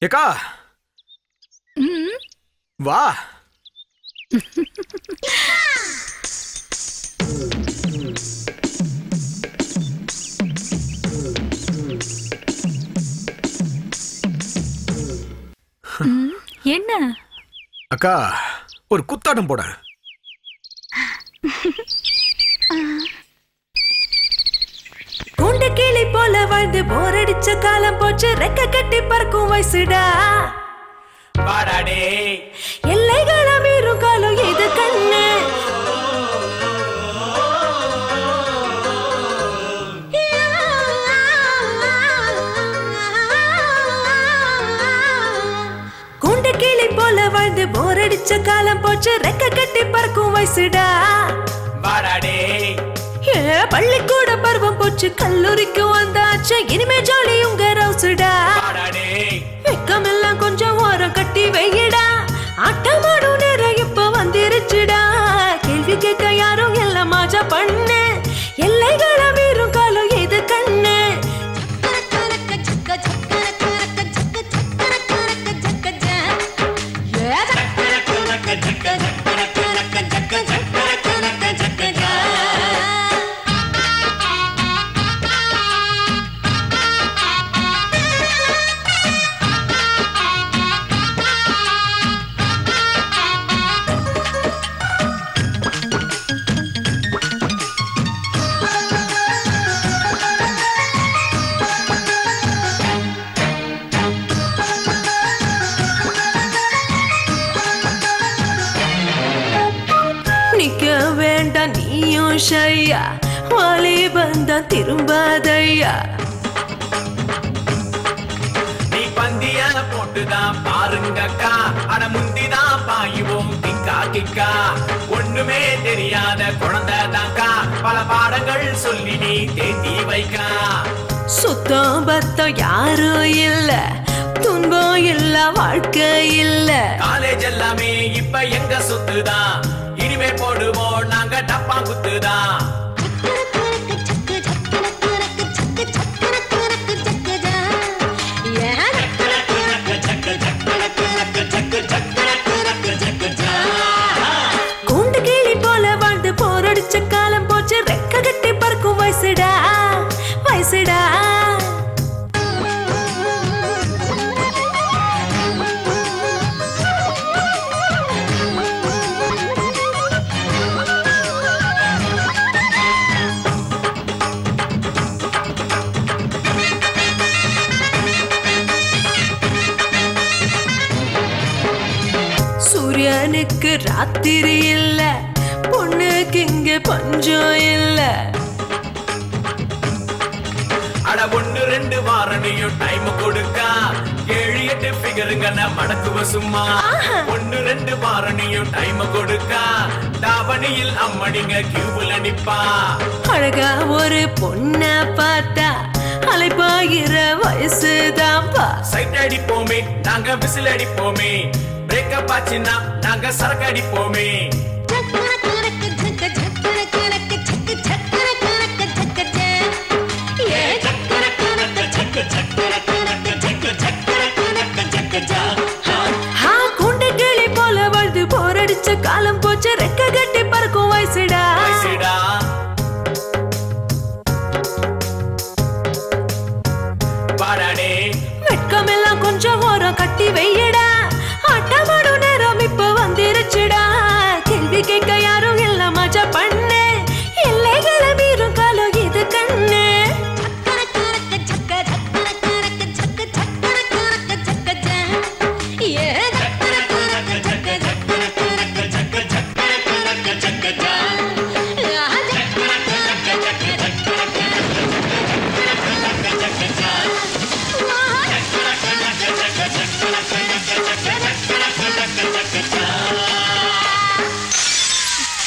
ஏக்கா வா என்ன அக்கா ஒரு குத்தாட்டம் போட கூண்டு கிளி போல வாழ்ந்து போர் அடிச்ச காலம் போச்சு ரெக்க கட்டி பறக்கும் வயசுடா வாடாடே எல்லைகள மீறும் காலம் இது கண்ணு கூண்டு கிளி போல வாழ்ந்து போர் அடிச்ச காலம் போச்சு ரெக்க கட்டி பறக்கும் வயசுடா வாடாடே ஏ பள்ளிக்கூட பருவம் போச்சு கல்லூரிக்கு வந்தாச்சு இனிமே ஜாலி உங்க ரவுசுடா வாடாடே வெக்கமெல்லாம் கொஞ்சம் ஓரம் கட்டி வையடா ஆட்டமாடும் நேரம் இப்ப வந்துருச்சுடா கேள்வி கேட்க யாரும் எல்லாம் மாஜா பண்ணு எல்லைகளை மீறும் காலம் எது கண்ணு நிக்க வேண்டாம் நீயும் ஷையா வாலி பந்தம் திரும்பாதையா நீ பந்திய போட்டுதான் பாருங்கக்கா அட முந்திதான் பாயுவோம் கிக்கா கிக்கா ஒண்ணுமே தெரியாத குழந்தைதாக்கா பல பாடங்கள் சொல்லி நீ தேத்தி வைக்கா சுத்தம் பத்தம் யாரும் இல்ல துன்பம் இல்ல வாழ்க்கை இல்ல காலேஜ் எல்லாமே இப்ப எங்க சுத்துதான் இனிமே போடுவோம் நாங்க டப்பா குத்துதான் கூண்டு கிளி போல வாழ்ந்து போரடிச்ச காலம் போச்சு ரெக்க கட்டி பறக்கும் வயசுடா வயசுடா சூரியனுக்கு ராத்திரி இல்ல பொண்ணுக்கு இங்க பஞ்சம் இல்ல அட ஒண்ணு ரெண்டு வாரணையும் டைம் கொடுக்கா ஏழு எட்டு ஃபிகருங்க மடக்குவ சும்மா ஒண்ணு ரெண்டு வாரணையும் டைம் கொடுக்கா தாவணியில் அம்மணிங்க கியூபுல நிப்பா அழகா ஒரு பொண்ண பார்த்தா அலைப்பாகிற வயசுதான்ப்பா சைட் அடிப்போமே நாங்க விசில் அடிப்போமே பிரேக்கப் ஆச்சுன்னா நாங்க சரக்கு அடிப்போமே